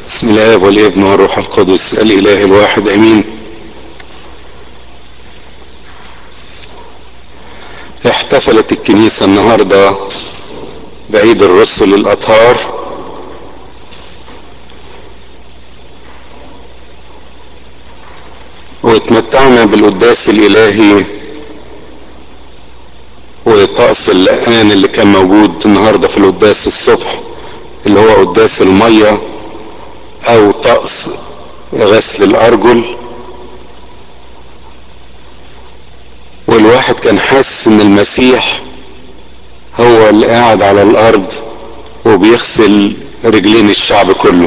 بسم الله والابن والروح القدس الاله الواحد امين احتفلت الكنيسة النهاردة بعيد الرسل الاطهار واتمتعنا بالقداس الالهي وطقس اللقان اللي كان موجود النهارده في القداس الصبح اللي هو قداس الميه او طقس غسل الارجل والواحد كان حاسس ان المسيح هو اللي قاعد على الارض وبيغسل رجلين الشعب كله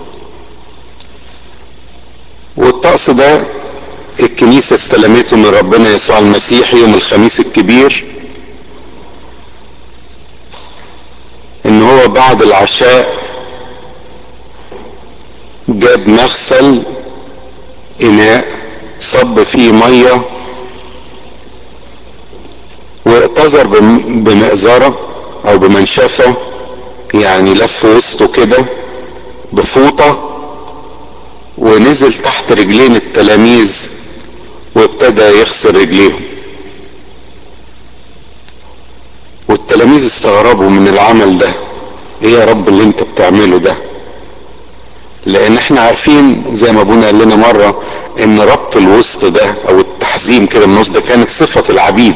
والطقس ده الكنيسة استلمته من ربنا يسوع المسيح يوم الخميس الكبير ان هو بعد العشاء جاب مغسل اناء صب فيه ميه واعتذر بمئزرة او بمنشفة يعني لف وسطه كده بفوطة ونزل تحت رجلين التلاميذ وابتدى يغسل رجليهم والتلاميذ استغربوا من العمل ده ايه يا رب اللي انت بتعمله ده لان احنا عارفين زي ما ابونا قال لنا مرة ان ربط الوسط ده او التحزيم كده من النص ده كانت صفة العبيد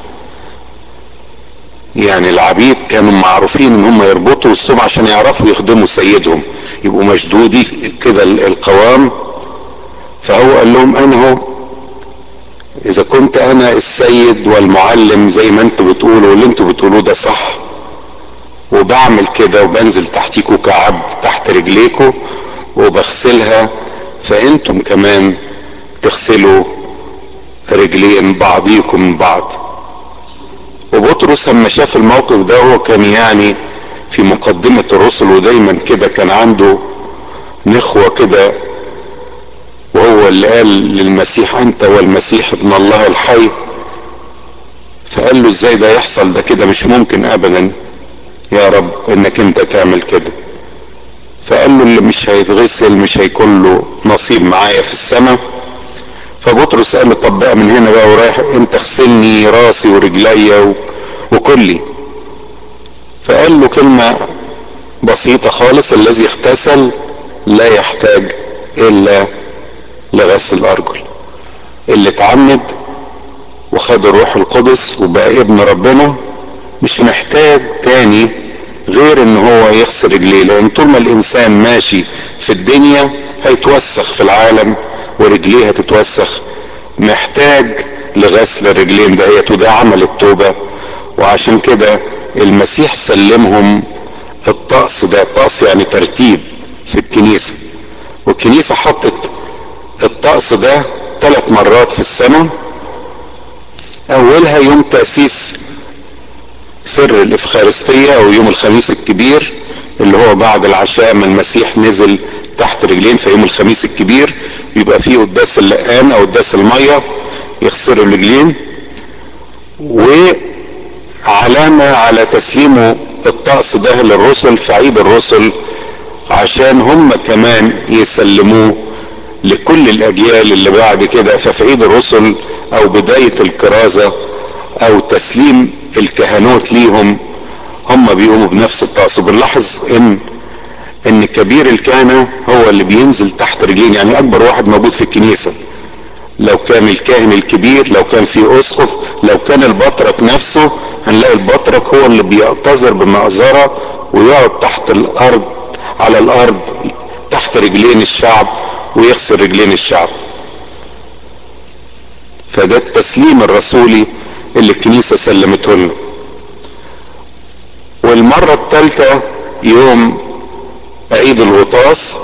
يعني العبيد كانوا معروفين ان هم يربطوا وسطهم عشان يعرفوا يخدموا سيدهم يبقوا مشدودي كده القوام فهو قال لهم انا هو اذا كنت انا السيد والمعلم زي ما انتوا بتقولوا واللي انتوا بتقولوه ده صح وبعمل كده وبنزل تحتيكوا كعبد تحت رجليكوا وبغسلها فانتم كمان تغسلوا رجلين بعضيكم من بعض وبطرس لما شاف الموقف ده هو كان يعني في مقدمة الرسل ودايما كده كان عنده نخوة كده وهو اللي قال للمسيح انت والمسيح ابن الله الحي فقال له ازاي ده يحصل ده كده مش ممكن ابدا يا رب انك انت تعمل كده فقال له اللي مش هيتغسل مش هيكون له نصيب معايا في السماء فبطرس قال له طب بقى من هنا بقى ورايح انت اغسلني راسي ورجليا وكلي فقال له كلمة بسيطة خالص الذي اغتسل لا يحتاج الا لغسل الارجل اللي اتعمد وخد الروح القدس وبقى ابن ربنا مش محتاج تاني غير ان هو يغسل رجليه لان طول ما الانسان ماشي في الدنيا هيتوسخ في العالم ورجليه هتتوسخ محتاج لغسل الرجلين دهيت وده عمل التوبة وعشان كده المسيح سلمهم الطقس ده الطقس يعني ترتيب في الكنيسة والكنيسة حطت الطقس ده ثلاث مرات في السنة اولها يوم تأسيس سر الافخارستية او يوم الخميس الكبير اللي هو بعد العشاء ما المسيح نزل تحت رجلين في يوم الخميس الكبير يبقى فيه قداس اللقان او قداس المية يغسلوا الرجلين وعلامة على تسليمه الطقس ده للرسل في عيد الرسل عشان هم كمان يسلموه لكل الاجيال اللي بعد كده ففي عيد الرسل او بداية الكرازة او تسليم الكهنوت ليهم هم بيقوموا بنفس الطقس وبنلاحظ ان ان كبير الكهنة هو اللي بينزل تحت رجلين يعني اكبر واحد موجود في الكنيسة لو كان الكاهن الكبير لو كان في اسقف لو كان البطرك نفسه هنلاقي البطرك هو اللي بيعتذر بمأزرة ويقعد تحت الارض على الارض تحت رجلين الشعب ويغسل رجلين الشعب فده التسليم الرسولي اللي الكنيسة سلمته لنا والمرة الثالثة يوم عيد الغطاس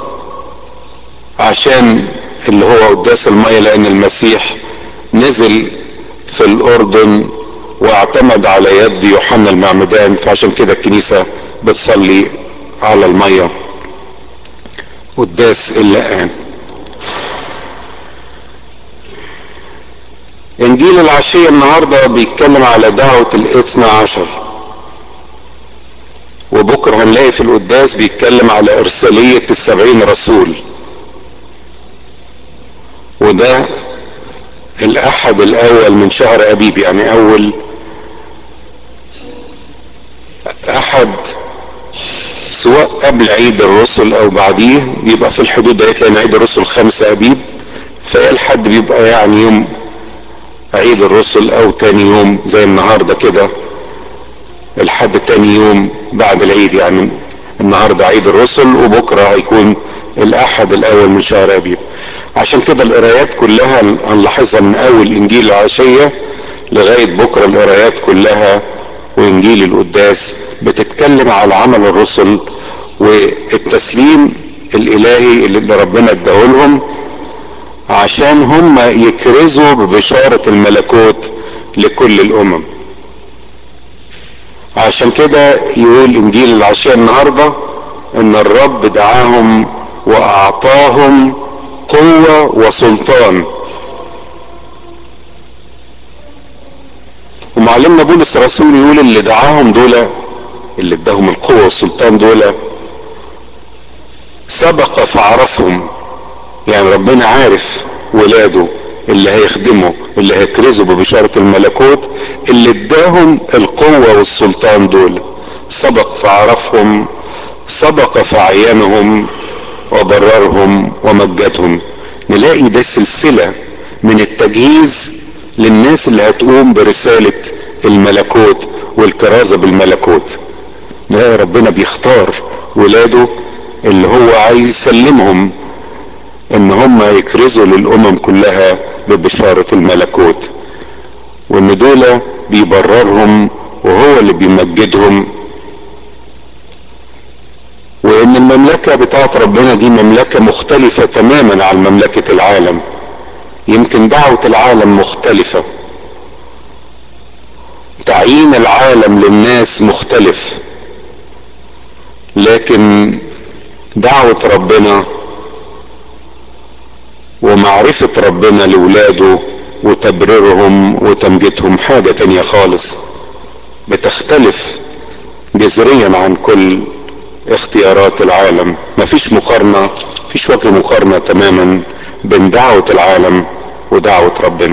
عشان اللي هو قداس المية لان المسيح نزل في الاردن واعتمد على يد يوحنا المعمدان فعشان كده الكنيسة بتصلي على المية قداس اللقان انجيل العشية النهاردة بيتكلم على دعوة الاثنى عشر وبكرة هنلاقي في القداس بيتكلم على إرسالية السبعين رسول وده الأحد الأول من شهر أبيب يعني أول أحد سواء قبل عيد الرسل أو بعديه بيبقى في الحدود ديت لأن عيد الرسل خمسة أبيب فيا الحد بيبقى يعني يوم عيد الرسل أو تاني يوم زي النهارده كده الحد تاني يوم بعد العيد يعني النهارده عيد الرسل وبكره هيكون الاحد الاول من شهر ابيب عشان كده القرايات كلها هنلاحظها من اول انجيل العشيه لغايه بكره القرايات كلها وانجيل القداس بتتكلم على عمل الرسل والتسليم الالهي اللي ربنا اداهولهم عشان هم يكرزوا ببشاره الملكوت لكل الامم عشان كده يقول انجيل العشاء النهارده ان الرب دعاهم واعطاهم قوه وسلطان ومعلمنا بولس الرسول يقول اللي دعاهم دول اللي اداهم القوه والسلطان دول سبق فعرفهم يعني ربنا عارف ولاده اللي هيخدموا اللي هيكرزوا ببشارة الملكوت اللي اداهم القوة والسلطان دول سبق فعرفهم سبق فعينهم وبررهم ومجدهم نلاقي ده سلسلة من التجهيز للناس اللي هتقوم برسالة الملكوت والكرازة بالملكوت نلاقي ربنا بيختار ولاده اللي هو عايز يسلمهم ان هم يكرزوا للامم كلها ببشارة الملكوت وان دول بيبررهم وهو اللي بيمجدهم وان المملكة بتاعت ربنا دي مملكة مختلفة تماما عن مملكة العالم يمكن دعوة العالم مختلفة تعيين العالم للناس مختلف لكن دعوة ربنا ومعرفة ربنا لولاده وتبريرهم وتمجيدهم حاجة تانية خالص بتختلف جذريا عن كل اختيارات العالم مفيش مقارنة مفيش وجه مقارنة تماما بين دعوة العالم ودعوة ربنا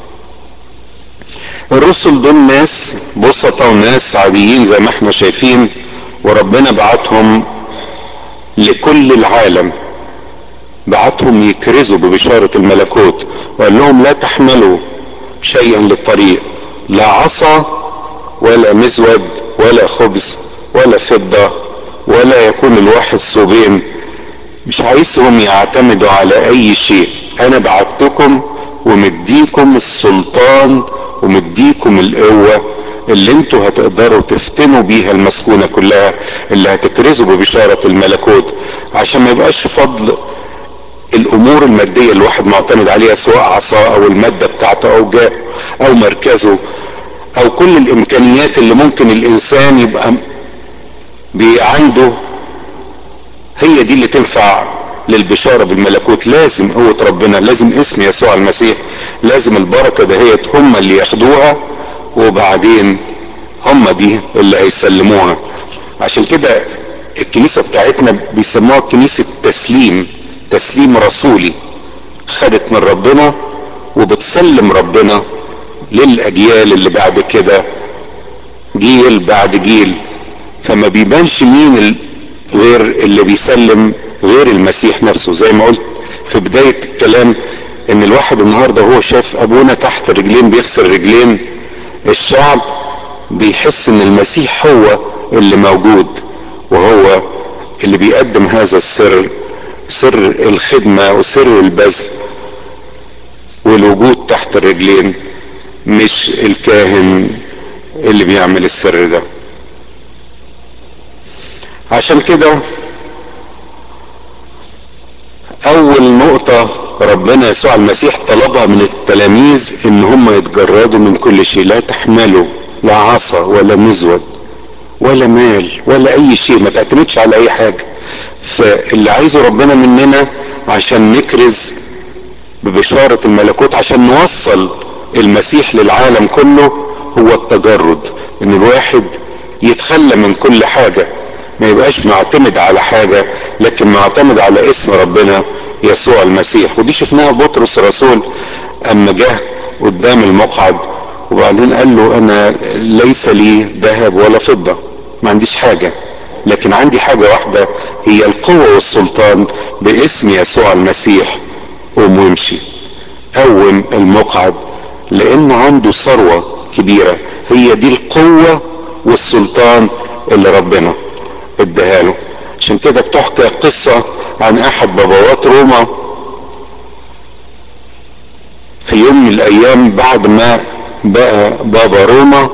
الرسل دول ناس بسطة وناس عاديين زي ما احنا شايفين وربنا بعتهم لكل العالم بعتهم يكرزوا ببشارة الملكوت وقال لهم لا تحملوا شيئا للطريق لا عصا ولا مزود ولا خبز ولا فضة ولا يكون الواحد ثوبين مش عايزهم يعتمدوا على اي شيء انا بعتكم ومديكم السلطان ومديكم القوة اللي انتوا هتقدروا تفتنوا بيها المسكونة كلها اللي هتكرزوا ببشارة الملكوت عشان ما يبقاش فضل الامور الماديه اللي الواحد معتمد عليها سواء عصاه او الماده بتاعته او جاه او مركزه او كل الامكانيات اللي ممكن الانسان يبقى عنده هي دي اللي تنفع للبشارة بالملكوت لازم قوة ربنا لازم اسم يسوع المسيح لازم البركة دهيت هم اللي ياخدوها وبعدين هم دي اللي هيسلموها عشان كده الكنيسة بتاعتنا بيسموها كنيسة تسليم تسليم رسولي خدت من ربنا وبتسلم ربنا للاجيال اللي بعد كده جيل بعد جيل فما بيبانش مين غير اللي بيسلم غير المسيح نفسه زي ما قلت في بداية الكلام ان الواحد النهاردة هو شاف ابونا تحت رجلين بيغسل رجلين الشعب بيحس ان المسيح هو اللي موجود وهو اللي بيقدم هذا السر سر الخدمة وسر البذل والوجود تحت الرجلين مش الكاهن اللي بيعمل السر ده عشان كده اول نقطة ربنا يسوع المسيح طلبها من التلاميذ ان هم يتجردوا من كل شيء لا تحملوا لا عصا ولا مزود ولا مال ولا اي شيء ما تعتمدش على اي حاجة فاللي عايزه ربنا مننا عشان نكرز ببشارة الملكوت عشان نوصل المسيح للعالم كله هو التجرد ان الواحد يتخلى من كل حاجة ما يبقاش معتمد على حاجة لكن معتمد على اسم ربنا يسوع المسيح ودي شفناها بطرس الرسول اما جه قدام المقعد وبعدين قال له انا ليس لي ذهب ولا فضة ما عنديش حاجة لكن عندي حاجة واحدة هي القوة والسلطان باسم يسوع المسيح قوم وامشي قوم المقعد لانه عنده ثروة كبيرة هي دي القوة والسلطان اللي ربنا اداها له عشان كده بتحكى قصة عن احد بابوات روما في يوم من الايام بعد ما بقى بابا روما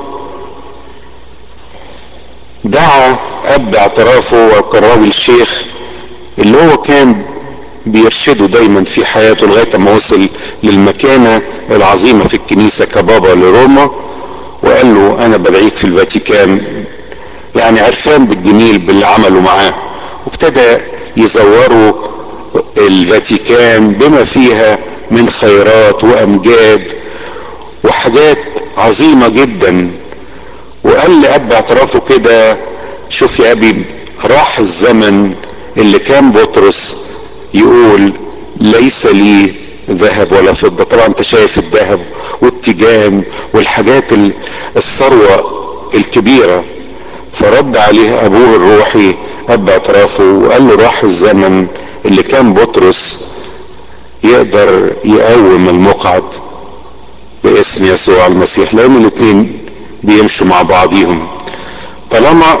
دعا اب اعترافه وكان الشيخ اللي هو كان بيرشده دايما في حياته لغايه ما وصل للمكانه العظيمه في الكنيسه كبابا لروما وقال له انا بدعيك في الفاتيكان يعني عرفان بالجميل باللي عمله معاه وابتدى يزوروا الفاتيكان بما فيها من خيرات وامجاد وحاجات عظيمه جدا وقال لاب اعترافه كده شوف يا ابي راح الزمن اللي كان بطرس يقول ليس لي ذهب ولا فضة طبعا انت شايف الذهب والتيجان والحاجات الثروة الكبيرة فرد عليه ابوه الروحي اب اعترافه وقال له راح الزمن اللي كان بطرس يقدر يقوم المقعد باسم يسوع المسيح لان الاثنين بيمشوا مع بعضيهم طالما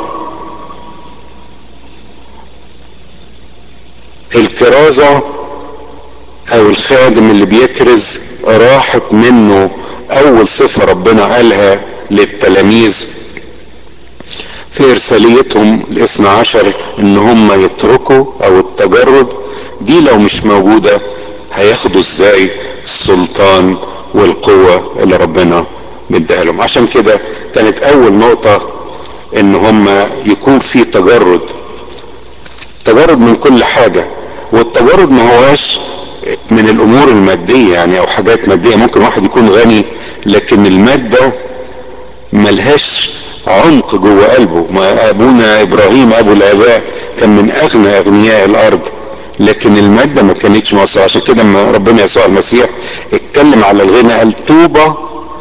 الكرازة او الخادم اللي بيكرز راحت منه اول صفة ربنا قالها للتلاميذ في ارساليتهم الاثنى عشر ان هم يتركوا او التجرد دي لو مش موجودة هياخدوا ازاي السلطان والقوة اللي ربنا مديها لهم عشان كده كانت اول نقطة ان هم يكون في تجرد تجرد من كل حاجة والتجرد ما هواش من الامور المادية يعني او حاجات مادية ممكن واحد يكون غني لكن المادة ملهاش عمق جوه قلبه ما ابونا ابراهيم ابو الاباء كان من اغنى اغنياء الارض لكن المادة ما كانتش مصر عشان كده لما ربنا يسوع المسيح اتكلم على الغنى قال طوبى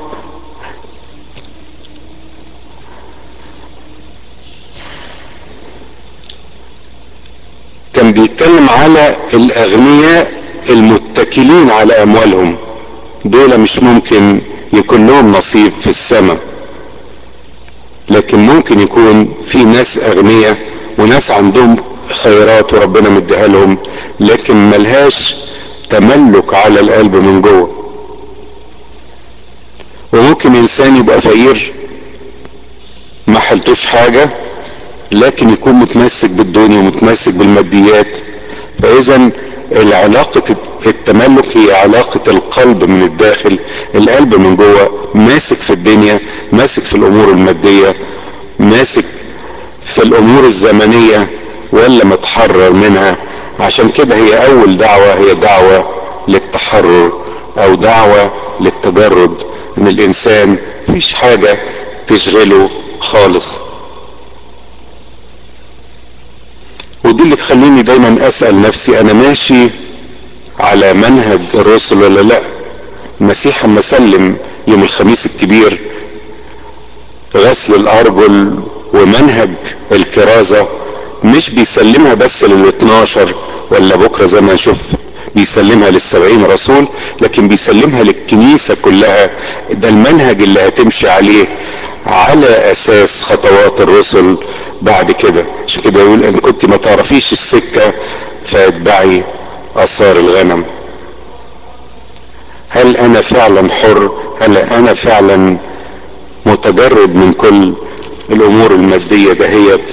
كان بيتكلم على الاغنياء المتكلين على اموالهم دول مش ممكن يكون لهم نصيب في السماء لكن ممكن يكون في ناس اغنياء وناس عندهم خيرات وربنا مديها لهم لكن ملهاش تملك على القلب من جوه وممكن انسان يبقى فقير ما حلتوش حاجة لكن يكون متمسك بالدنيا ومتمسك بالماديات فاذا العلاقة التملك هي علاقة القلب من الداخل القلب من جوه ماسك في الدنيا ماسك في الامور المادية ماسك في الامور الزمنية ولا متحرر منها عشان كده هي اول دعوة هي دعوة للتحرر او دعوة للتجرد ان الانسان مفيش حاجة تشغله خالص ودي اللي تخليني دايما اسأل نفسي انا ماشي على منهج الرسل ولا لا المسيح اما سلم يوم الخميس الكبير غسل الارجل ومنهج الكرازة مش بيسلمها بس لل 12 ولا بكرة زي ما نشوف بيسلمها للسبعين رسول لكن بيسلمها للكنيسة كلها ده المنهج اللي هتمشي عليه على اساس خطوات الرسل بعد كده عشان كده يقول ان كنت ما تعرفيش السكة فاتبعي اثار الغنم هل انا فعلا حر هل انا فعلا متجرد من كل الامور المادية دهيت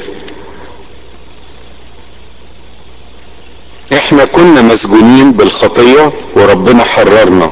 احنا كنا مسجونين بالخطية وربنا حررنا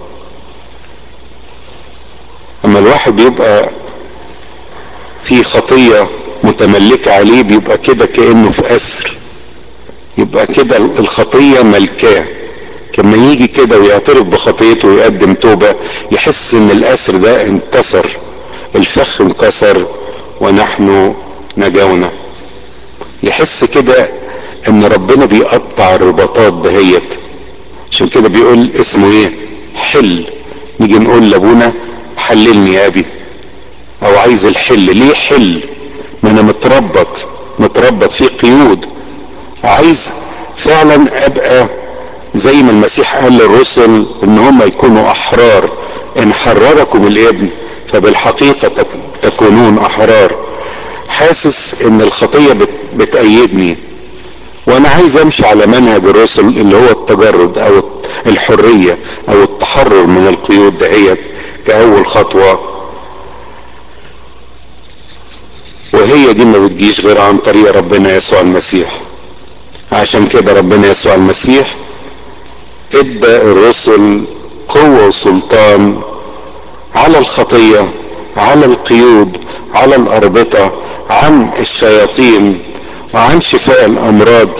اما الواحد بيبقى في خطية متملكة عليه بيبقى كده كأنه في أسر يبقى كده الخطية ملكاه لما يجي كده ويعترف بخطيته ويقدم توبة يحس ان الأسر ده انكسر الفخ انكسر ونحن نجونا يحس كده ان ربنا بيقطع الرباطات دهيت عشان كده بيقول اسمه ايه حل نيجي نقول لابونا حللني يا ابي او عايز الحل ليه حل ما انا متربط متربط في قيود عايز فعلا ابقى زي ما المسيح قال للرسل ان هم يكونوا احرار ان حرركم الابن فبالحقيقة تكونون احرار حاسس ان الخطية بت بتأيدني وانا عايز امشي على منهج الرسل اللي هو التجرد او الحرية او التحرر من القيود دهيت كاول خطوة وهي دي ما بتجيش غير عن طريق ربنا يسوع المسيح عشان كده ربنا يسوع المسيح ادى الرسل قوة وسلطان على الخطية على القيود على الأربطة عن الشياطين وعن شفاء الأمراض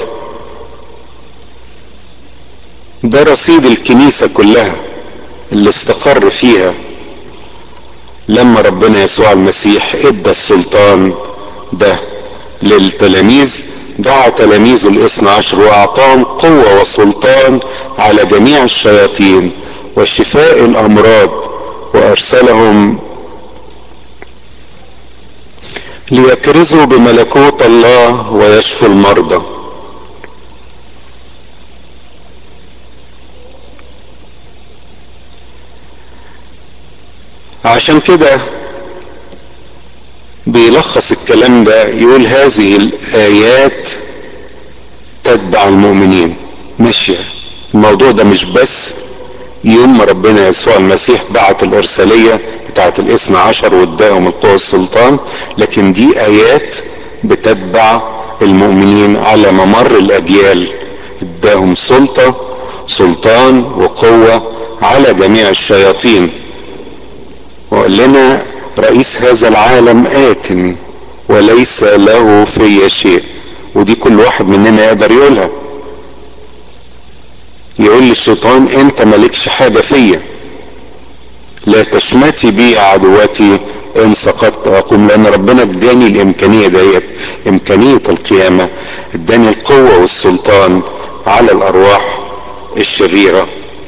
ده رصيد الكنيسة كلها اللي استقر فيها لما ربنا يسوع المسيح ادى السلطان ده للتلاميذ دعا تلاميذه الاثنى عشر واعطاهم قوة وسلطان على جميع الشياطين وشفاء الامراض وارسلهم ليكرزوا بملكوت الله ويشفوا المرضى عشان كده بيلخص الكلام ده يقول هذه الايات تتبع المؤمنين ماشية الموضوع ده مش بس يوم ما ربنا يسوع المسيح بعت الارسالية بتاعت الاثنى عشر واداهم القوة السلطان لكن دي ايات بتتبع المؤمنين على ممر الاجيال اداهم سلطة سلطان وقوة على جميع الشياطين وقال لنا رئيس هذا العالم آت وليس له في شيء ودي كل واحد مننا يقدر يقولها يقول للشيطان انت مالكش حاجة فيا لا تشمتي بي يا عدوتي ان سقطت اقوم لان ربنا اداني الامكانية ديت امكانية القيامة اداني القوة والسلطان على الارواح الشريره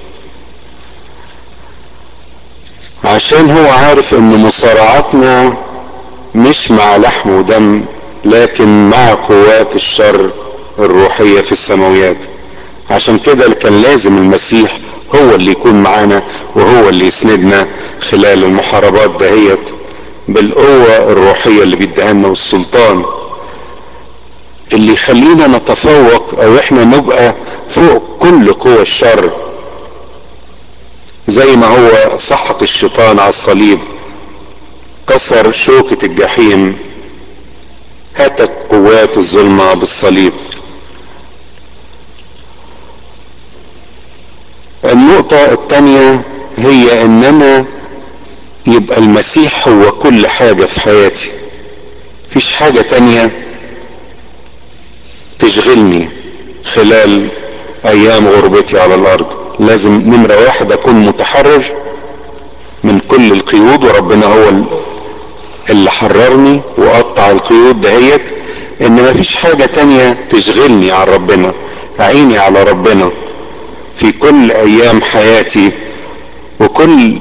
عشان هو عارف ان مصارعتنا مش مع لحم ودم لكن مع قوات الشر الروحية في السماويات عشان كده كان لازم المسيح هو اللي يكون معانا وهو اللي يسندنا خلال المحاربات دهيت بالقوة الروحية اللي بيديها لنا والسلطان اللي يخلينا نتفوق او احنا نبقى فوق كل قوى الشر زي ما هو سحق الشيطان على الصليب كسر شوكة الجحيم هتك قوات الظلمة بالصليب النقطة الثانية هي ان انا يبقى المسيح هو كل حاجة في حياتي مفيش حاجة تانية تشغلني خلال ايام غربتي على الارض لازم نمرة واحد اكون متحرر من كل القيود وربنا هو اللي حررني وقطع القيود دهيت ان مفيش حاجة تانية تشغلني عن ربنا عيني على ربنا في كل ايام حياتي وكل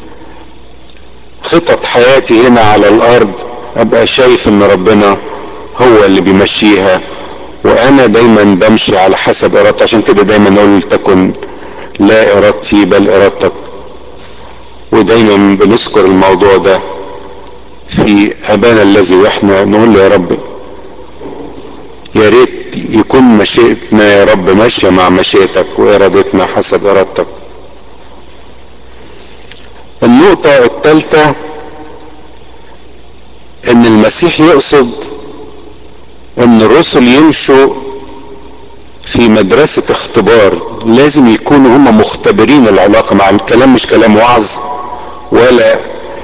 خطط حياتي هنا على الارض ابقى شايف ان ربنا هو اللي بيمشيها وانا دايما بمشي على حسب ارادتي عشان كده دايما اقول تكن لا ارادتي بل ارادتك ودايما بنذكر الموضوع ده في ابانا الذي واحنا نقول له يا رب يا ريت يكون مشيئتنا يا رب ماشيه مع مشيئتك وارادتنا حسب ارادتك النقطة الثالثة ان المسيح يقصد ان الرسل يمشوا في مدرسة اختبار لازم يكونوا هم مختبرين العلاقة مع الكلام مش كلام وعظ ولا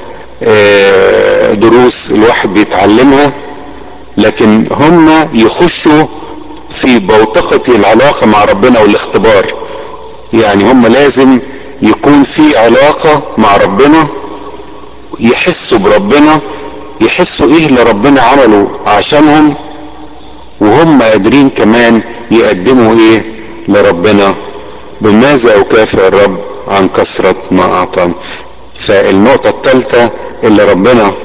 دروس الواحد بيتعلمها لكن هم يخشوا في بوتقة العلاقة مع ربنا والاختبار يعني هم لازم يكون في علاقة مع ربنا يحسوا بربنا يحسوا ايه اللي ربنا عمله عشانهم وهم قادرين كمان يقدموا ايه لربنا بماذا اكافئ الرب عن كثرة ما اعطاني فالنقطة الثالثة اللي ربنا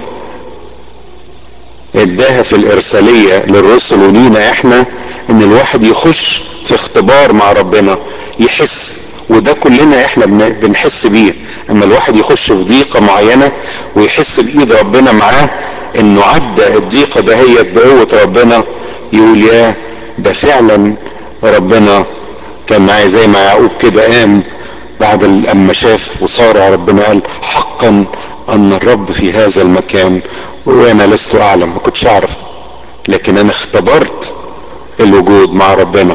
اداها في الارسالية للرسل ولينا احنا ان الواحد يخش في اختبار مع ربنا يحس وده كلنا احنا بنحس بيه اما الواحد يخش في ضيقة معينة ويحس بايد ربنا معاه انه عدى الضيقة دهيت بقوة ربنا يقول يا ده فعلا ربنا كان معاه زي ما يعقوب كده قام بعد اما شاف وصارع ربنا قال حقا ان الرب في هذا المكان وانا لست اعلم ما كنتش اعرف لكن انا اختبرت الوجود مع ربنا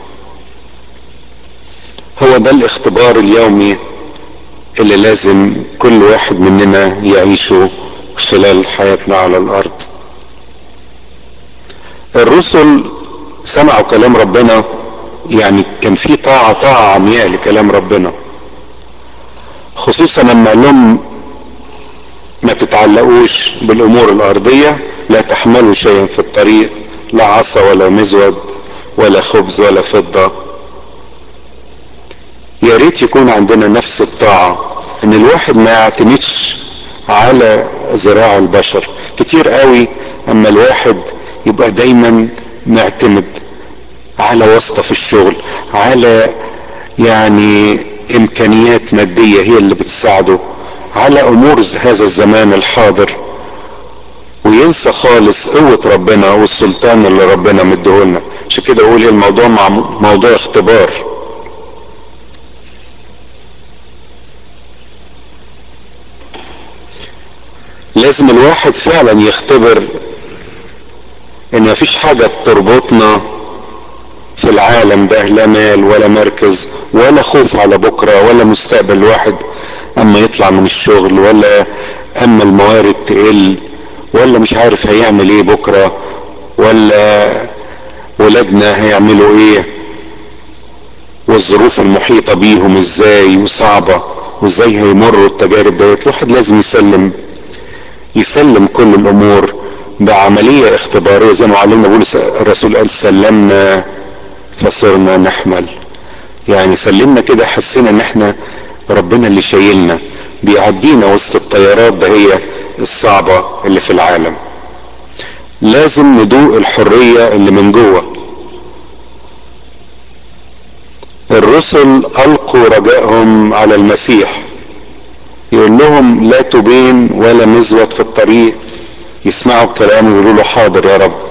هو ده الاختبار اليومي اللي لازم كل واحد مننا يعيشه خلال حياتنا على الارض الرسل سمعوا كلام ربنا يعني كان في طاعة طاعة عمياء لكلام ربنا خصوصا لما قال لهم ما تتعلقوش بالامور الارضية لا تحملوا شيئا في الطريق لا عصا ولا مزود ولا خبز ولا فضة يا ريت يكون عندنا نفس الطاعة ان الواحد ما يعتمدش على ذراع البشر كتير قوي اما الواحد يبقى دايما معتمد على واسطة في الشغل على يعني امكانيات مادية هي اللي بتساعده على امور هذا الزمان الحاضر وينسى خالص قوة ربنا والسلطان اللي ربنا مديهولنا عشان كده اقول الموضوع مع موضوع اختبار لازم الواحد فعلا يختبر ان مفيش حاجة تربطنا في العالم ده لا مال ولا مركز ولا خوف على بكرة ولا مستقبل الواحد اما يطلع من الشغل ولا اما الموارد تقل ولا مش عارف هيعمل ايه بكرة ولا ولادنا هيعملوا ايه والظروف المحيطة بيهم ازاي وصعبة وازاي هيمروا التجارب ديت الواحد لازم يسلم يسلم كل الامور بعملية اختبارية زي ما علمنا بولس الرسول قال سلمنا فصرنا نحمل يعني سلمنا كده حسينا ان احنا ربنا اللي شايلنا بيعدينا وسط الطيارات ده هي الصعبة اللي في العالم لازم ندوق الحرية اللي من جوه الرسل ألقوا رجائهم على المسيح يقول لهم لا تبين ولا مزود في الطريق يسمعوا الكلام ويقولوا له حاضر يا رب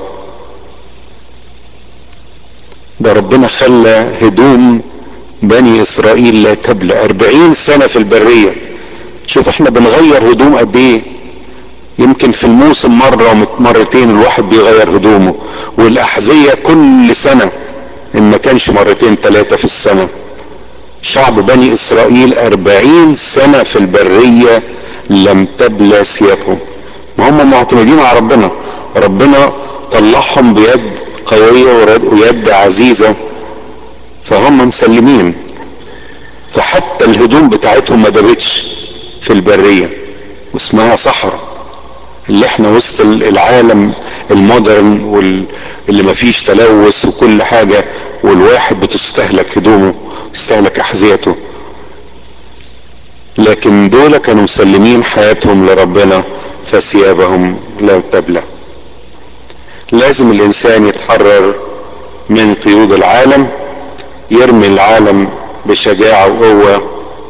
ده ربنا خلى هدوم بني اسرائيل لا تبلى اربعين سنة في البرية شوف احنا بنغير هدوم قد ايه يمكن في الموسم مرة ومرتين الواحد بيغير هدومه والاحذية كل سنة ان ما كانش مرتين ثلاثة في السنة شعب بني اسرائيل اربعين سنة في البرية لم تبلى ثيابهم ما هم معتمدين على ربنا ربنا طلعهم بيد قوية ويد عزيزة فهم مسلمين فحتى الهدوم بتاعتهم ما دابتش في البرية واسمها صحراء اللي احنا وسط العالم المودرن واللي ما فيش تلوث وكل حاجة والواحد بتستهلك هدومه يستهلك احذيته لكن دول كانوا مسلمين حياتهم لربنا فثيابهم لا تبلى لازم الانسان يتحرر من قيود العالم يرمي العالم بشجاعة وقوة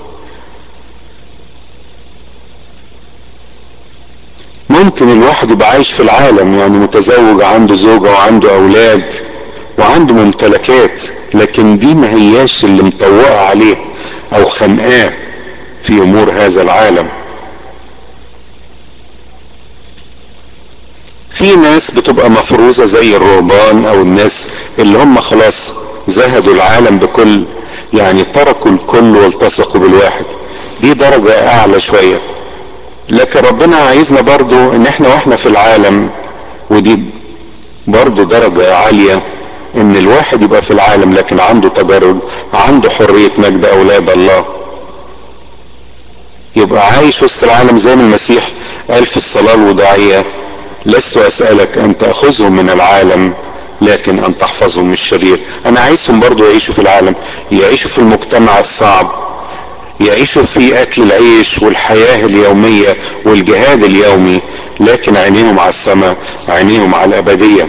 ممكن الواحد يبقى عايش في العالم يعني متزوج عنده زوجة وعنده اولاد وعنده ممتلكات لكن دي ما هياش اللي مطوقة عليه او خنقاه في امور هذا العالم في ناس بتبقى مفروزة زي الرهبان او الناس اللي هم خلاص زهدوا العالم بكل يعني تركوا الكل والتصقوا بالواحد دي درجة اعلى شوية لكن ربنا عايزنا برضو ان احنا واحنا في العالم ودي برضو درجة عالية ان الواحد يبقى في العالم لكن عنده تجرد عنده حرية مجد اولاد الله يبقى عايش وسط العالم زي ما المسيح قال في الصلاة الوداعية لست اسألك ان تأخذهم من العالم لكن ان تحفظهم من الشرير انا عايزهم برضو يعيشوا في العالم يعيشوا في المجتمع الصعب يعيشوا في اكل العيش والحياة اليومية والجهاد اليومي لكن عينيهم على السماء عينيهم على الابدية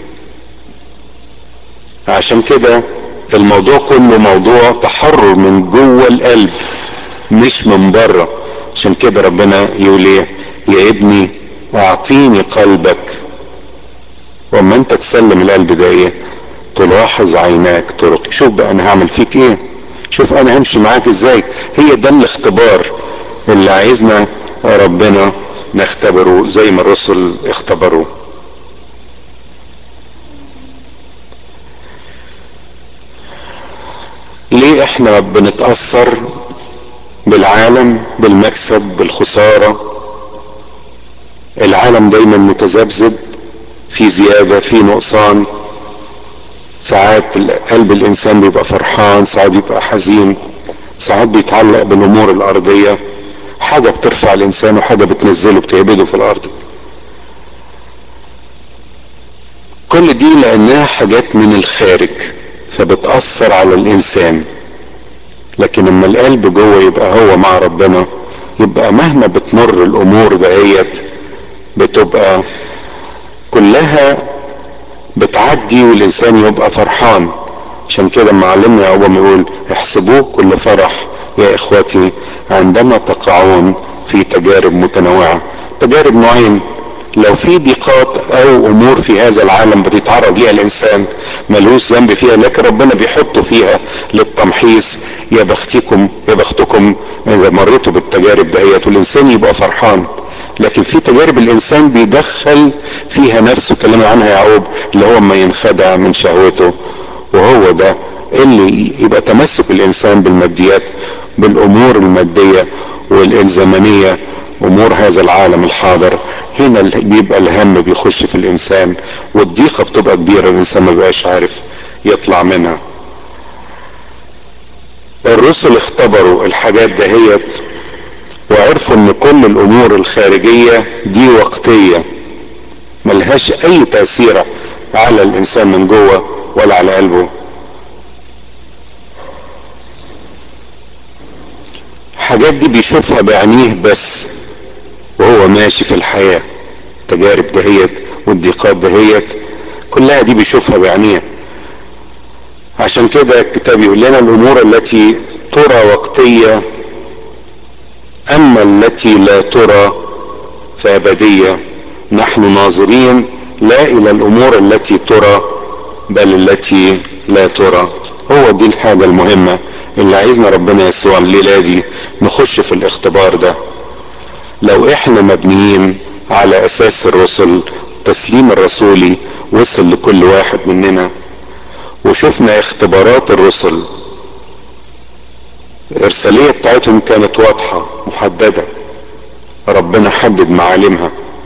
عشان كده الموضوع كله موضوع تحرر من جوه القلب مش من بره عشان كده ربنا يقول ايه يا ابني اعطيني قلبك واما انت تسلم القلب ده ايه تلاحظ عيناك طرق شوف بقى انا هعمل فيك ايه شوف انا همشي معاك ازاي هي ده الاختبار اللي عايزنا ربنا نختبره زي ما الرسل اختبروه ليه احنا بنتأثر بالعالم بالمكسب بالخسارة العالم دايما متذبذب في زيادة في نقصان ساعات قلب الانسان بيبقى فرحان ساعات بيبقى حزين ساعات بيتعلق بالامور الارضية حاجة بترفع الانسان وحاجة بتنزله بتهبده في الارض كل دي لانها حاجات من الخارج فبتأثر على الانسان لكن اما القلب جوه يبقى هو مع ربنا يبقى مهما بتمر الامور دهيت بتبقى كلها بتعدي والانسان يبقى فرحان عشان كده معلمنا يعقوب يقول احسبوه كل فرح يا اخوتي عندما تقعون في تجارب متنوعة تجارب نوعين لو في ضيقات او امور في هذا العالم بتتعرض ليها الانسان ملوش ذنب فيها لكن ربنا بيحطه فيها للتمحيص يا بختكم يا بختكم اذا مريتوا بالتجارب دهيت والانسان يبقى فرحان لكن في تجارب الانسان بيدخل فيها نفسه كلام عنها يعقوب اللي هو ما ينخدع من شهوته وهو ده اللي يبقى تمسك الانسان بالماديات بالامور الماديه والزمنيه امور هذا العالم الحاضر هنا بيبقى الهم بيخش في الانسان والضيقه بتبقى كبيره الانسان ما بقاش عارف يطلع منها الرسل اختبروا الحاجات دهيت وعرفوا ان كل الامور الخارجيه دي وقتيه ملهاش اي تاثير على الانسان من جوه ولا على قلبه الحاجات دي بيشوفها بعينيه بس وهو ماشي في الحياة تجارب دهيت والضيقات دهيت كلها دي بيشوفها بعينيه عشان كده الكتاب يقول لنا الامور التي ترى وقتية اما التي لا ترى فابدية نحن ناظرين لا الى الامور التي ترى بل التي لا ترى هو دي الحاجة المهمة اللي عايزنا ربنا يسوع الليلة دي نخش في الاختبار ده لو احنا مبنيين على اساس الرسل تسليم الرسولي وصل لكل واحد مننا وشفنا اختبارات الرسل الارسالية بتاعتهم كانت واضحة محددة ربنا حدد معالمها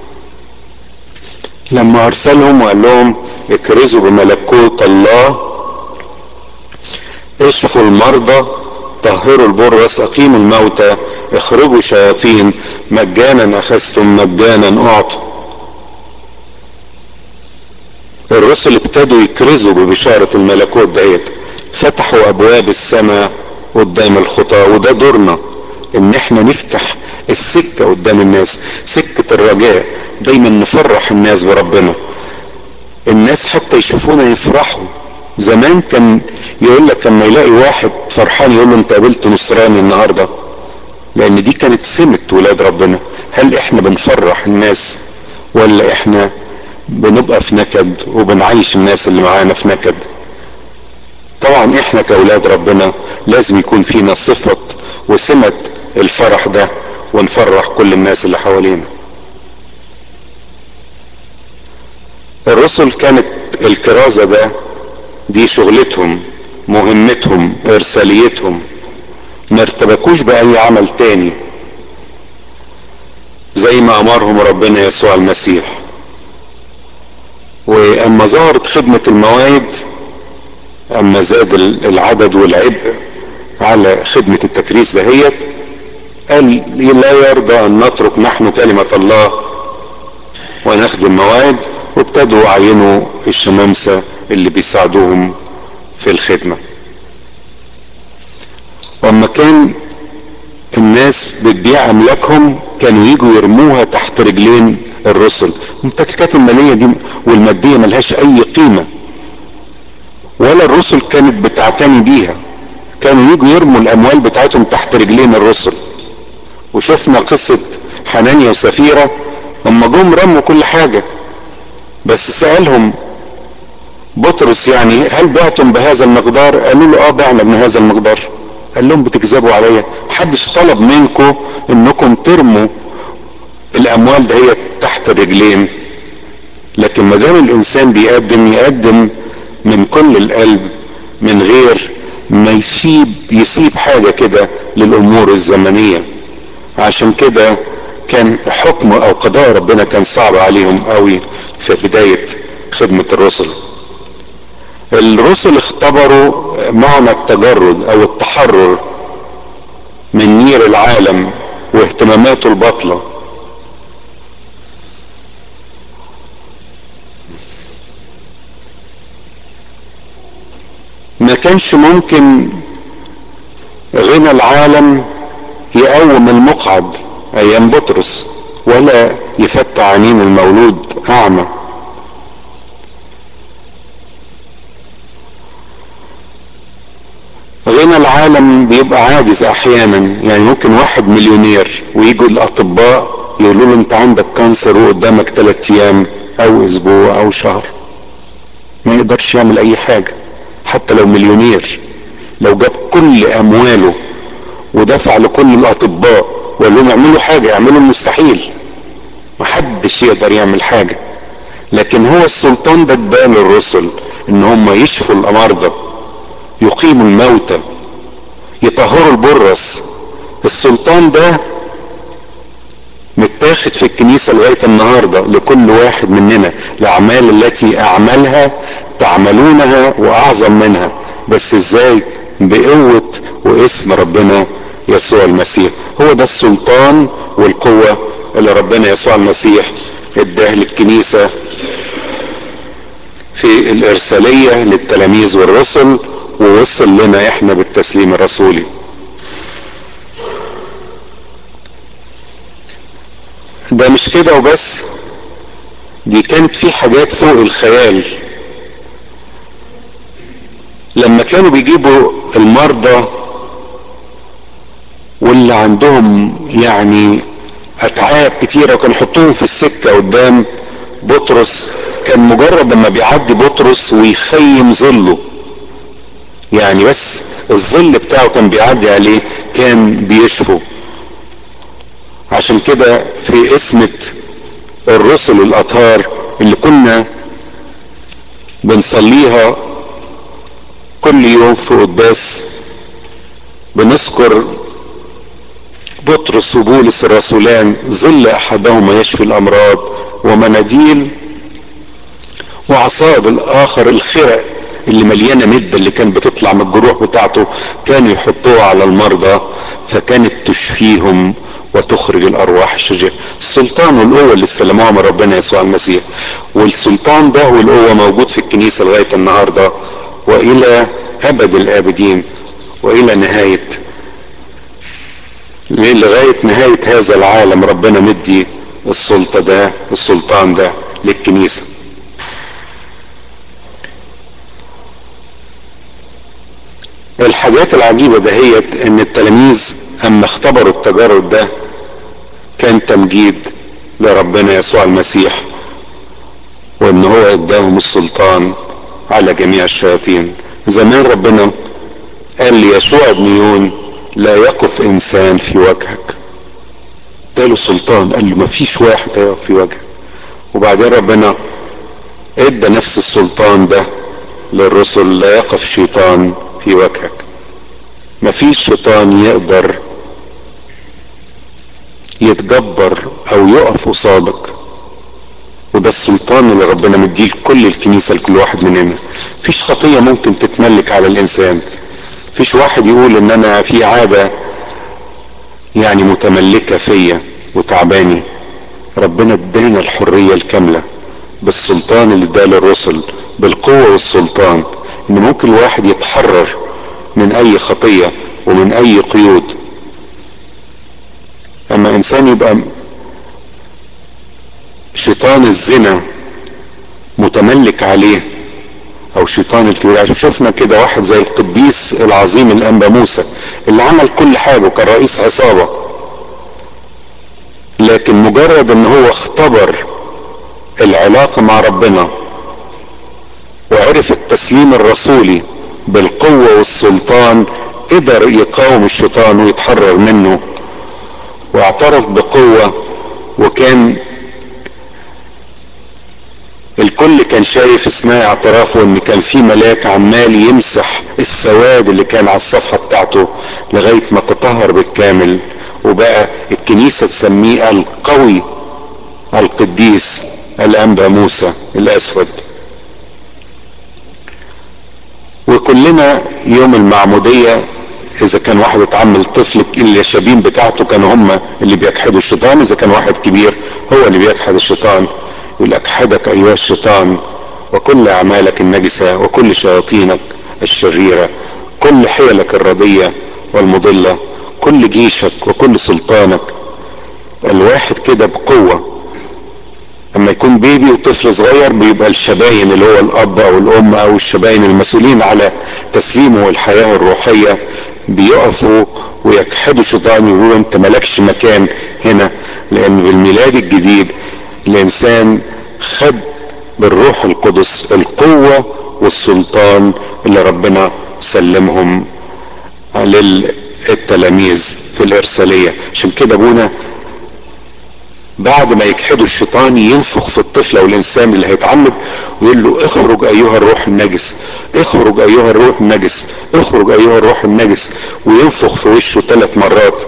لما ارسلهم وقال لهم اكرزوا بملكوت الله اشفوا المرضى طهروا البرص اقيموا الموتى اخرجوا شياطين مجانا اخذتم مجانا اعطوا الرسل ابتدوا يكرزوا ببشارة الملكوت ديت فتحوا ابواب السماء قدام الخطى وده دورنا ان احنا نفتح السكة قدام الناس سكة الرجاء دايما نفرح الناس بربنا الناس حتى يشوفونا يفرحوا زمان كان يقول لك لما يلاقي واحد فرحان يقول له انت قابلت نصراني النهارده لان دي كانت سمة ولاد ربنا هل احنا بنفرح الناس ولا احنا بنبقى في نكد وبنعيش الناس اللي معانا في نكد طبعا احنا كاولاد ربنا لازم يكون فينا صفة وسمة الفرح ده ونفرح كل الناس اللي حوالينا الرسل كانت الكرازة ده دي شغلتهم مهمتهم ارساليتهم ما ارتبكوش باي عمل تاني زي ما امرهم ربنا يسوع المسيح واما ظهرت خدمة المواعيد اما زاد العدد والعبء على خدمة التكريس دهيت قال لا يرضى ان نترك نحن كلمة الله ونخدم مواعيد وابتدوا يعينوا الشمامسة اللي بيساعدوهم في الخدمة واما كان الناس بتبيع املاكهم كانوا يجوا يرموها تحت رجلين الرسل الممتلكات الماليه دي والماديه ملهاش اي قيمه ولا الرسل كانت بتعتني بيها كانوا يجوا يرموا الاموال بتاعتهم تحت رجلين الرسل وشفنا قصه حنانيا وسفيره لما جم رموا كل حاجه بس سالهم بطرس يعني هل بعتم بهذا المقدار قالوا له اه بعنا بهذا المقدار قال لهم بتكذبوا عليا محدش طلب منكم انكم ترموا الاموال دهيت تحت الرجلين لكن ما دام الانسان بيقدم يقدم من كل القلب من غير ما يسيب يسيب حاجه كده للامور الزمنيه عشان كده كان حكم او قضاء ربنا كان صعب عليهم قوي في بدايه خدمه الرسل الرسل اختبروا معنى التجرد او التحرر من نير العالم واهتماماته الباطله ما كانش ممكن غنى العالم يقوم المقعد ايام بطرس ولا يفتح عينين المولود اعمى غنى العالم بيبقى عاجز احيانا يعني ممكن واحد مليونير ويجوا الاطباء يقولوا له انت عندك كانسر وقدامك ثلاث ايام او اسبوع او شهر ما يقدرش يعمل اي حاجه حتى لو مليونير لو جاب كل امواله ودفع لكل الاطباء وقال لهم اعملوا حاجه اعملوا المستحيل محدش يقدر يعمل حاجه لكن هو السلطان ده اداه للرسل ان هم يشفوا الامراض يقيموا الموتى يطهروا البرص السلطان ده متاخد في الكنيسة لغاية النهاردة لكل واحد مننا الأعمال التي أعملها تعملونها وأعظم منها بس إزاي بقوة واسم ربنا يسوع المسيح هو ده السلطان والقوة اللي ربنا يسوع المسيح اداه للكنيسة في الإرسالية للتلاميذ والرسل ووصل لنا احنا بالتسليم الرسولي ده مش كده وبس دي كانت في حاجات فوق الخيال لما كانوا بيجيبوا المرضى واللي عندهم يعني اتعاب كتيره وكانوا يحطوهم في السكه قدام بطرس كان مجرد لما بيعدي بطرس ويخيم ظله يعني بس الظل بتاعه كان بيعدي عليه كان بيشفه عشان كده في اسمة الرسل الأطهار اللي كنا بنصليها كل يوم في قداس بنذكر بطرس وبولس الرسولان ظل أحدهما يشفي الأمراض ومناديل وعصاب الآخر الخرق اللي مليانه مده اللي كانت بتطلع من الجروح بتاعته كانوا يحطوها على المرضى فكانت تشفيهم وتخرج الارواح الشريره السلطان والقوه اللي استلموها من ربنا يسوع المسيح والسلطان ده والقوه موجود في الكنيسه لغايه النهارده والى ابد الابدين والى نهايه لغايه نهايه هذا العالم ربنا مدي السلطه ده السلطان ده للكنيسه الحاجات العجيبة دهيت ان التلاميذ اما اختبروا التجارب ده كان تمجيد لربنا يسوع المسيح وان هو اداهم السلطان على جميع الشياطين زمان ربنا قال ليشوع ابن يون لا يقف انسان في وجهك اداله سلطان قال له مفيش واحد هيقف في وجهك وبعدين ربنا ادى نفس السلطان ده للرسل لا يقف شيطان في وجهك مفيش شيطان يقدر يتجبر او يقف قصادك وده السلطان اللي ربنا مديه لكل الكنيسه لكل واحد مننا مفيش خطيه ممكن تتملك على الانسان مفيش واحد يقول ان انا في عاده يعني متملكه فيا وتعباني ربنا ادانا الحريه الكامله بالسلطان اللي اداه للرسل بالقوة والسلطان ان ممكن الواحد يتحرر من اي خطية ومن اي قيود اما انسان يبقى شيطان الزنا متملك عليه او شيطان الكبير عشان شفنا كده واحد زي القديس العظيم الانبا موسى اللي عمل كل حاجة وكان رئيس عصابة لكن مجرد ان هو اختبر العلاقة مع ربنا وعرف التسليم الرسولي بالقوة والسلطان قدر يقاوم الشيطان ويتحرر منه واعترف بقوة وكان الكل كان شايف اثناء اعترافه ان كان في ملاك عمال يمسح السواد اللي كان على الصفحة بتاعته لغاية ما تطهر بالكامل وبقى الكنيسة تسميه القوي القديس الانبا موسى الاسود وكلنا يوم المعمودية اذا كان واحد اتعمل طفل اليشابين بتاعته كانوا هم اللي بيجحدوا الشيطان اذا كان واحد كبير هو اللي بيجحد الشيطان يقول اجحدك ايها الشيطان وكل اعمالك النجسة وكل شياطينك الشريرة كل حيلك الردية والمضلة كل جيشك وكل سلطانك الواحد كده بقوة اما يكون بيبي وطفل صغير بيبقى الشباين اللي هو الاب او الام او الشباين المسؤولين على تسليمه الحياة الروحية بيقفوا ويجحدوا الشيطان يقولوا انت مالكش مكان هنا لان بالميلاد الجديد الانسان خد بالروح القدس القوة والسلطان اللي ربنا سلمهم للتلاميذ في الارسالية عشان كده ابونا بعد ما يجحدوا الشيطان ينفخ في الطفل او الانسان اللي هيتعمد ويقول له اخرج ايها الروح النجس اخرج ايها الروح النجس اخرج ايها الروح النجس وينفخ في وشه ثلاث مرات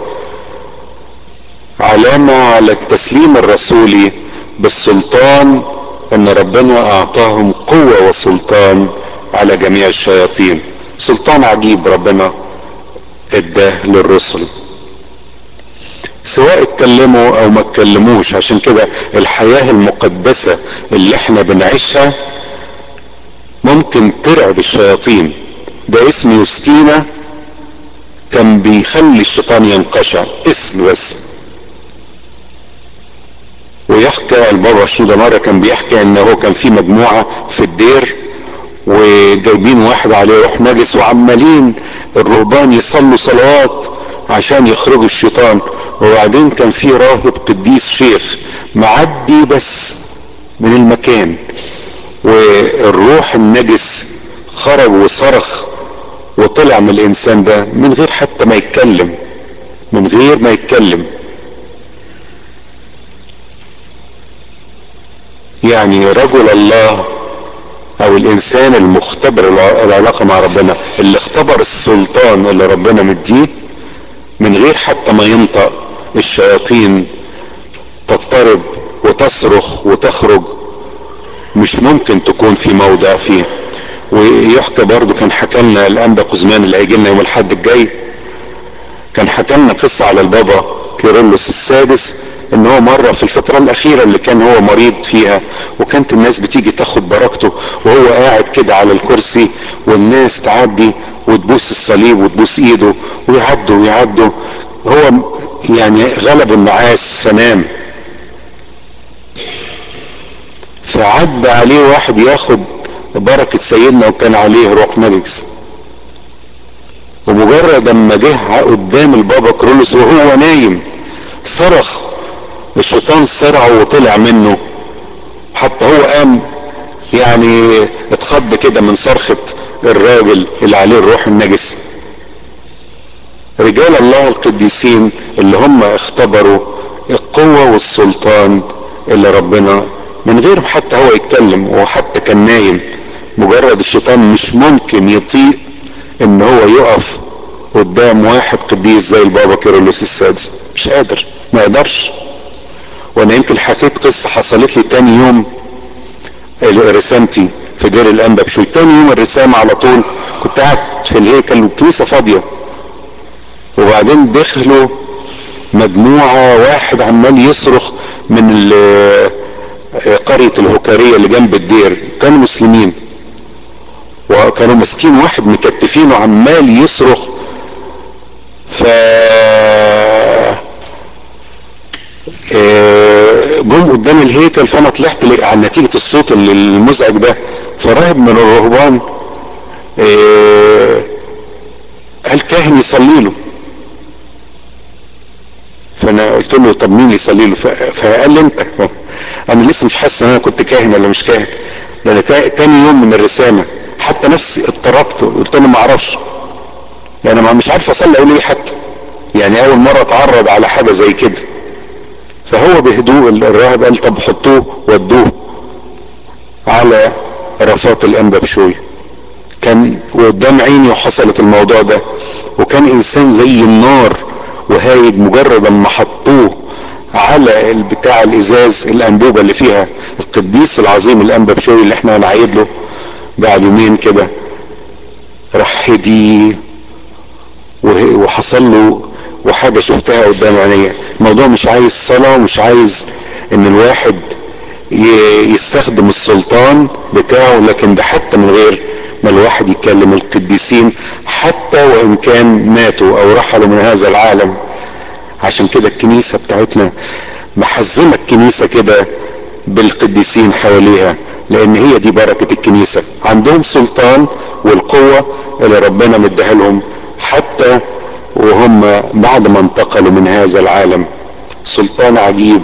علامة على التسليم الرسولي بالسلطان ان ربنا اعطاهم قوة وسلطان على جميع الشياطين سلطان عجيب ربنا اداه للرسل سواء اتكلموا او ما اتكلموش عشان كده الحياة المقدسة اللي احنا بنعيشها ممكن ترعب الشياطين ده اسم يوستينا كان بيخلي الشيطان ينقشع اسم بس ويحكى البابا شنودة مرة كان بيحكي ان هو كان في مجموعة في الدير وجايبين واحد عليه روح نجس وعمالين الرهبان يصلوا صلوات عشان يخرجوا الشيطان وبعدين كان في راهب قديس شيخ معدي بس من المكان والروح النجس خرج وصرخ وطلع من الانسان ده من غير حتى ما يتكلم من غير ما يتكلم يعني رجل الله او الانسان المختبر العلاقه مع ربنا اللي اختبر السلطان اللي ربنا مديه من غير حتى ما ينطق الشياطين تضطرب وتصرخ وتخرج مش ممكن تكون في موضع فيه ويحكى برضو كان حكى لنا الانبا قزمان اللي هيجي لنا يوم الحد الجاي كان حكى لنا قصه على البابا كيرلس السادس ان هو مرة في الفترة الاخيرة اللي كان هو مريض فيها وكانت الناس بتيجي تاخد بركته وهو قاعد كده على الكرسي والناس تعدي وتبوس الصليب وتبوس ايده ويعدوا ويعدوا هو يعني غلب النعاس فنام فعد عليه واحد ياخد بركة سيدنا وكان عليه روح نجس ومجرد اما جه قدام البابا كرولوس وهو نايم صرخ الشيطان سرعه وطلع منه حتى هو قام يعني اتخض كده من صرخة الراجل اللي عليه الروح النجس رجال الله القديسين اللي هم اختبروا القوة والسلطان اللي ربنا من غير حتى هو يتكلم وحتى كان نايم مجرد الشيطان مش ممكن يطيق ان هو يقف قدام واحد قديس زي البابا كيرلس السادس مش قادر ما يقدرش وانا يمكن حكيت قصة حصلت لي تاني يوم رسامتي في دير الانبا بشوي تاني يوم الرسامة على طول كنت قاعد في الهيكل والكنيسة فاضية وبعدين دخلوا مجموعة واحد عمال يصرخ من قرية الهكارية اللي جنب الدير كانوا مسلمين وكانوا ماسكين واحد مكتفينه عمال يصرخ ف جم قدام الهيكل فانا طلعت على نتيجه الصوت المزعج ده فراهب من الرهبان قال كاهن يصلي له فانا قلت له طب مين يصلي له فقال لي انت انا لسه مش حاسس ان انا كنت كاهن ولا مش كاهن ده انا تاني يوم من الرسامه حتى نفسي اضطربت قلت له ما اعرفش يعني ما مش عارف اصلي اقول ايه حتى يعني اول مره اتعرض على حاجه زي كده فهو بهدوء الراهب قال طب حطوه ودوه على رفات الانبا بشوي كان قدام عيني وحصلت الموضوع ده وكان انسان زي النار وهايج مجرد اما حطوه على البتاع الازاز الانبوبه اللي فيها القديس العظيم الانبا بشوي اللي احنا هنعيد له بعد يومين كده راح هدي وحصل له وحاجة شفتها قدام عينيا الموضوع مش عايز صلاة ومش عايز ان الواحد يستخدم السلطان بتاعه لكن ده حتى من غير ما الواحد يكلم القديسين حتى وان كان ماتوا او رحلوا من هذا العالم عشان كده الكنيسة بتاعتنا محزمة الكنيسة كده بالقديسين حواليها لان هي دي بركة الكنيسة عندهم سلطان والقوة اللي ربنا مديها لهم حتى وهم بعد ما انتقلوا من هذا العالم سلطان عجيب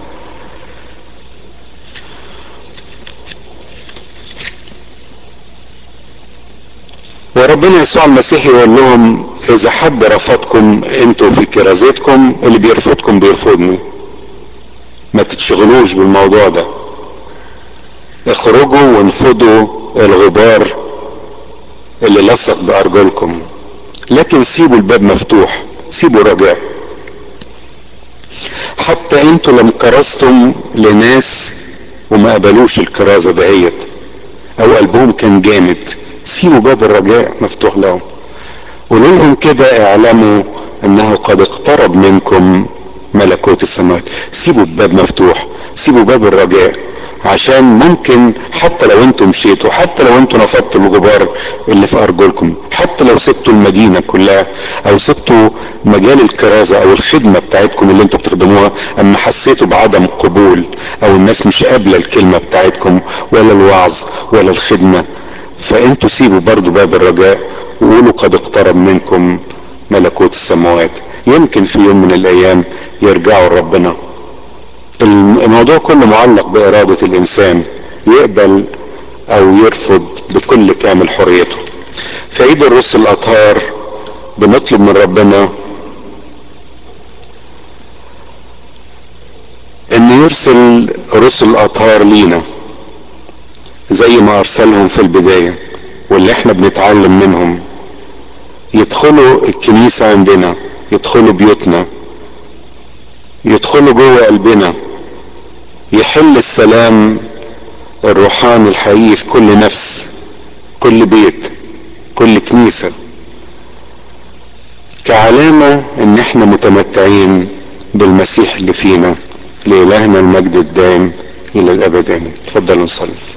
وربنا يسوع المسيح يقول لهم اذا حد رفضكم انتوا في كرازتكم اللي بيرفضكم بيرفضني ما تتشغلوش بالموضوع ده اخرجوا وانفضوا الغبار اللي لصق بارجلكم لكن سيبوا الباب مفتوح سيبوا رجاء حتى انتوا لم كرزتم لناس وما قبلوش الكرازه دهيت او قلبهم كان جامد سيبوا باب الرجاء مفتوح لهم قولوا لهم كده اعلموا انه قد اقترب منكم ملكوت السماوات سيبوا الباب مفتوح سيبوا باب الرجاء عشان ممكن حتى لو انتم مشيتوا حتى لو انتم نفضتوا الغبار اللي في ارجلكم حتى لو سبتوا المدينه كلها او سبتوا مجال الكرازه او الخدمه بتاعتكم اللي انتم بتخدموها اما حسيتوا بعدم قبول او الناس مش قابله الكلمه بتاعتكم ولا الوعظ ولا الخدمه فانتوا سيبوا برضو باب الرجاء وقولوا قد اقترب منكم ملكوت السماوات يمكن في يوم من الايام يرجعوا لربنا الموضوع كله معلق بإرادة الإنسان يقبل أو يرفض بكل كامل حريته في عيد الرسل الأطهار بنطلب من ربنا أن يرسل رسل أطهار لينا زي ما أرسلهم في البداية واللي احنا بنتعلم منهم يدخلوا الكنيسة عندنا يدخلوا بيوتنا يدخلوا جوه قلبنا يحل السلام الروحاني الحقيقي في كل نفس كل بيت كل كنيسة كعلامة ان احنا متمتعين بالمسيح اللي فينا لإلهنا المجد الدائم إلى الأبد آمين تفضلوا نصلي